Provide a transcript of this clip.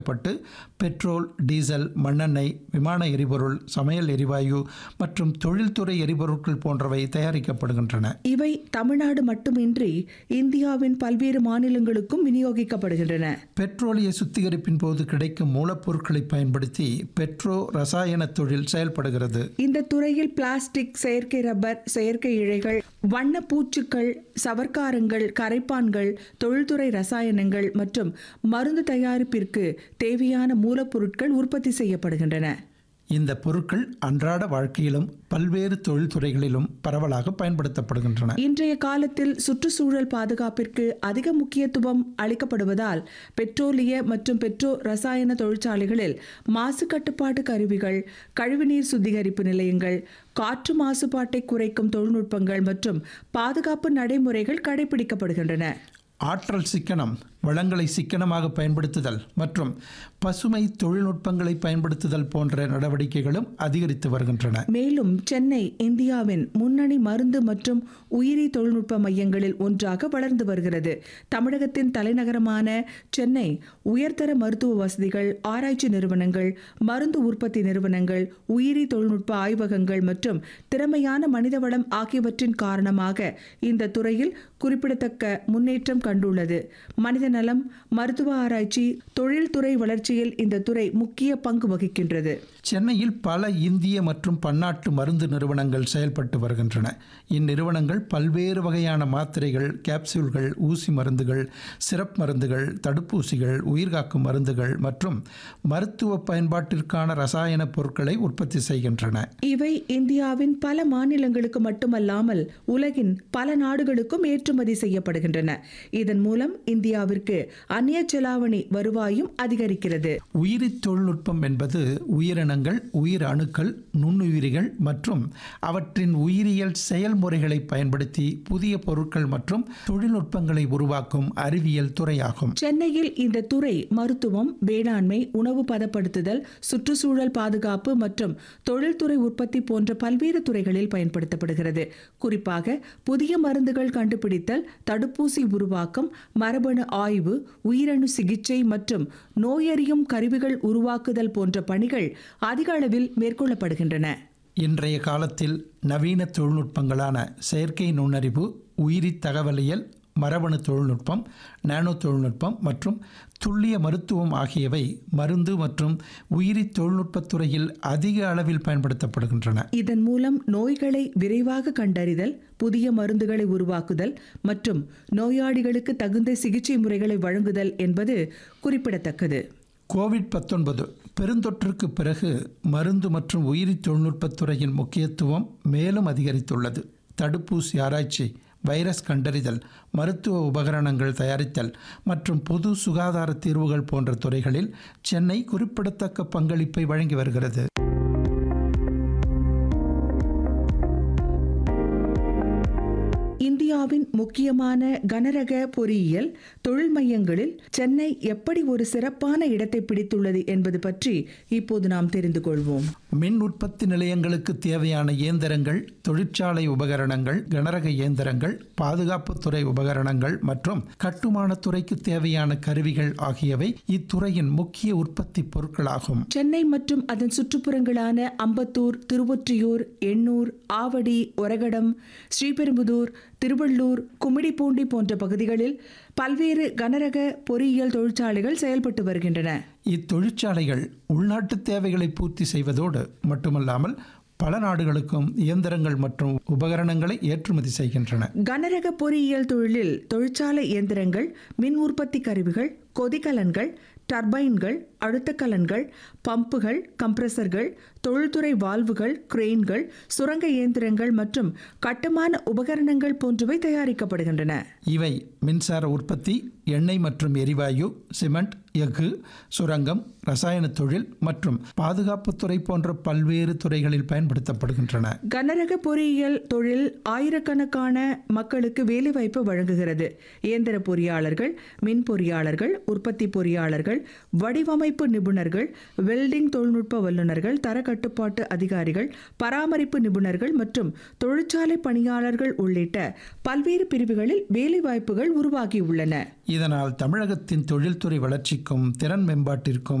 பட்டு petrol diesel மண்ணெண்ணெய் விமான எரிபொருள் சமையல் எரிவாயு மற்றும் தொழில்துறை எரிபொருட்கள் போன்றவை தயாரிக்கப்படுகின்றன இவை தமிழ்நாடு மட்டுமின்றி இந்தியாவின் பல்வேறு மாநிலங்களுக்கும் விநியோகிக்கப்படுகின்றன பெட்ரோலிய சுத்திகரிப்பின் போது கிடைக்கும் மூலப்பொருட்களை பயன்படுத்தி பெட்ரோ ரசாயன தொழில் செயல்படுகிறது இந்த துறையில் பிளாஸ்டிக் செயற்கை ரப்பர் செயற்கை இழைகள் வண்ண பூச்சுக்கள் சவர்க்காரங்கள் கரைப்பான்கள் தொழில்துறை ரசாயனங்கள் மற்றும் மருந்து தயாரிப்பிற்கு தேவையான மூலப்பொருட்கள் உற்பத்தி செய்யப்படுகின்றன இந்த பொருட்கள் அன்றாட வாழ்க்கையிலும் பல்வேறு தொழில்துறைகளிலும் பரவலாக பயன்படுத்தப்படுகின்றன இன்றைய காலத்தில் சுற்றுச்சூழல் பாதுகாப்பிற்கு அதிக முக்கியத்துவம் அளிக்கப்படுவதால் பெட்ரோலிய மற்றும் பெட்ரோ ரசாயன தொழிற்சாலைகளில் மாசு கட்டுப்பாட்டு கருவிகள் கழிவுநீர் சுத்திகரிப்பு நிலையங்கள் காற்று மாசுபாட்டை குறைக்கும் தொழில்நுட்பங்கள் மற்றும் பாதுகாப்பு நடைமுறைகள் கடைபிடிக்கப்படுகின்றன ஆற்றல் சிக்கனம் வளங்களை சிக்கனமாக பயன்படுத்துதல் மற்றும் பசுமை தொழில்நுட்பங்களை பயன்படுத்துதல் போன்ற நடவடிக்கைகளும் அதிகரித்து வருகின்றன மேலும் சென்னை இந்தியாவின் முன்னணி மருந்து மற்றும் உயிரி தொழில்நுட்ப மையங்களில் ஒன்றாக வளர்ந்து வருகிறது தமிழகத்தின் தலைநகரமான சென்னை உயர்தர மருத்துவ வசதிகள் ஆராய்ச்சி நிறுவனங்கள் மருந்து உற்பத்தி நிறுவனங்கள் உயிரி தொழில்நுட்ப ஆய்வகங்கள் மற்றும் திறமையான மனிதவளம் ஆகியவற்றின் காரணமாக இந்த துறையில் குறிப்பிடத்தக்க முன்னேற்றம் கண்டுள்ளது மனித நலம் மருத்துவ ஆராய்ச்சி தொழில்துறை வளர்ச்சியில் இந்த துறை முக்கிய பங்கு வகிக்கின்றது சென்னையில் பல இந்திய மற்றும் பன்னாட்டு மருந்து நிறுவனங்கள் செயல்பட்டு வருகின்றன இந்நிறுவனங்கள் பல்வேறு வகையான மாத்திரைகள் கேப்சூல்கள் ஊசி மருந்துகள் சிரப் மருந்துகள் தடுப்பூசிகள் உயிர்காக்கும் மருந்துகள் மற்றும் மருத்துவ பயன்பாட்டிற்கான ரசாயன பொருட்களை உற்பத்தி செய்கின்றன இவை இந்தியாவின் பல மாநிலங்களுக்கு மட்டுமல்லாமல் உலகின் பல நாடுகளுக்கும் ஏற்றுமதி செய்யப்படுகின்றன இதன் மூலம் இந்தியாவிற்கு அந்நிய செலாவணி வருவாயும் அதிகரிக்கிறது உயிரி தொழில்நுட்பம் என்பது உயிரினங்கள் உயிர் அணுக்கள் நுண்ணுயிரிகள் மற்றும் அவற்றின் உயிரியல் செயல்முறைகளை பயன்படுத்தி புதிய பொருட்கள் மற்றும் தொழில்நுட்பங்களை உருவாக்கும் அறிவியல் துறையாகும் சென்னையில் இந்த துறை மருத்துவம் வேளாண்மை உணவு பதப்படுத்துதல் சுற்றுச்சூழல் பாதுகாப்பு மற்றும் தொழில்துறை உற்பத்தி போன்ற பல்வேறு துறைகளில் பயன்படுத்தப்படுகிறது குறிப்பாக புதிய மருந்துகள் கண்டுபிடித்தல் தடுப்பூசி உருவாக்கம் மரபணு ஆய்வு உயிரணு சிகிச்சை மற்றும் நோயறியும் கருவிகள் உருவாக்குதல் போன்ற பணிகள் அதிக அளவில் மேற்கொள்ளப்படுகின்றன இன்றைய காலத்தில் நவீன தொழில்நுட்பங்களான செயற்கை நுண்ணறிவு உயிரி தகவலியல் மரபணு தொழில்நுட்பம் நானோ தொழில்நுட்பம் மற்றும் துல்லிய மருத்துவம் ஆகியவை மருந்து மற்றும் உயிரி தொழில்நுட்பத் துறையில் அதிக அளவில் பயன்படுத்தப்படுகின்றன இதன் மூலம் நோய்களை விரைவாக கண்டறிதல் புதிய மருந்துகளை உருவாக்குதல் மற்றும் நோயாளிகளுக்கு தகுந்த சிகிச்சை முறைகளை வழங்குதல் என்பது குறிப்பிடத்தக்கது கோவிட் பத்தொன்பது பெருந்தொற்றுக்கு பிறகு மருந்து மற்றும் உயிரி தொழில்நுட்பத் துறையின் முக்கியத்துவம் மேலும் அதிகரித்துள்ளது தடுப்பூசி ஆராய்ச்சி வைரஸ் கண்டறிதல் மருத்துவ உபகரணங்கள் தயாரித்தல் மற்றும் பொது சுகாதார தீர்வுகள் போன்ற துறைகளில் சென்னை குறிப்பிடத்தக்க பங்களிப்பை வழங்கி வருகிறது இந்தியாவின் முக்கியமான கனரக பொறியியல் தொழில் மையங்களில் சென்னை எப்படி ஒரு சிறப்பான இடத்தை பிடித்துள்ளது என்பது பற்றி இப்போது நாம் தெரிந்து கொள்வோம் மின் உற்பத்தி நிலையங்களுக்கு தேவையான இயந்திரங்கள் தொழிற்சாலை உபகரணங்கள் கனரக இயந்திரங்கள் பாதுகாப்புத்துறை உபகரணங்கள் மற்றும் கட்டுமானத் துறைக்கு தேவையான கருவிகள் ஆகியவை இத்துறையின் முக்கிய உற்பத்தி பொருட்களாகும் சென்னை மற்றும் அதன் சுற்றுப்புறங்களான அம்பத்தூர் திருவொற்றியூர் எண்ணூர் ஆவடி ஒரகடம் ஸ்ரீபெரும்புதூர் திருவள்ளூர் கும்மிடிப்பூண்டி போன்ற பகுதிகளில் பல்வேறு கனரக பொறியியல் தொழிற்சாலைகள் செயல்பட்டு வருகின்றன இத்தொழிற்சாலைகள் உள்நாட்டு தேவைகளை பூர்த்தி செய்வதோடு மட்டுமல்லாமல் பல நாடுகளுக்கும் இயந்திரங்கள் மற்றும் உபகரணங்களை ஏற்றுமதி செய்கின்றன கனரக பொறியியல் தொழிலில் தொழிற்சாலை இயந்திரங்கள் மின் உற்பத்தி கருவிகள் கொதிகலன்கள் டர்பைன்கள் அழுத்தக்கலன்கள் பம்புகள் கம்ப்ரஸர்கள் தொழில்துறை வால்வுகள் கிரெயின்கள் சுரங்க இயந்திரங்கள் மற்றும் கட்டுமான உபகரணங்கள் போன்றவை தயாரிக்கப்படுகின்றன இவை மின்சார உற்பத்தி எண்ணெய் மற்றும் எரிவாயு சிமெண்ட் எஃகு சுரங்கம் ரசாயன தொழில் மற்றும் பாதுகாப்புத்துறை போன்ற பல்வேறு துறைகளில் பயன்படுத்தப்படுகின்றன கனரக பொறியியல் தொழில் ஆயிரக்கணக்கான மக்களுக்கு வேலைவாய்ப்பு வழங்குகிறது இயந்திர பொறியாளர்கள் மின் பொறியாளர்கள் உற்பத்தி பொறியாளர்கள் வடிவமைப்பு நிபுணர்கள் வெல்டிங் தொழில்நுட்ப வல்லுநர்கள் தர கட்டுப்பாட்டு அதிகாரிகள் பராமரிப்பு நிபுணர்கள் மற்றும் தொழிற்சாலை பணியாளர்கள் உள்ளிட்ட பல்வேறு பிரிவுகளில் வேலைவாய்ப்புகள் உருவாகியுள்ளன இதனால் தமிழகத்தின் தொழில்துறை வளர்ச்சிக்கும் திறன் மேம்பாட்டிற்கும்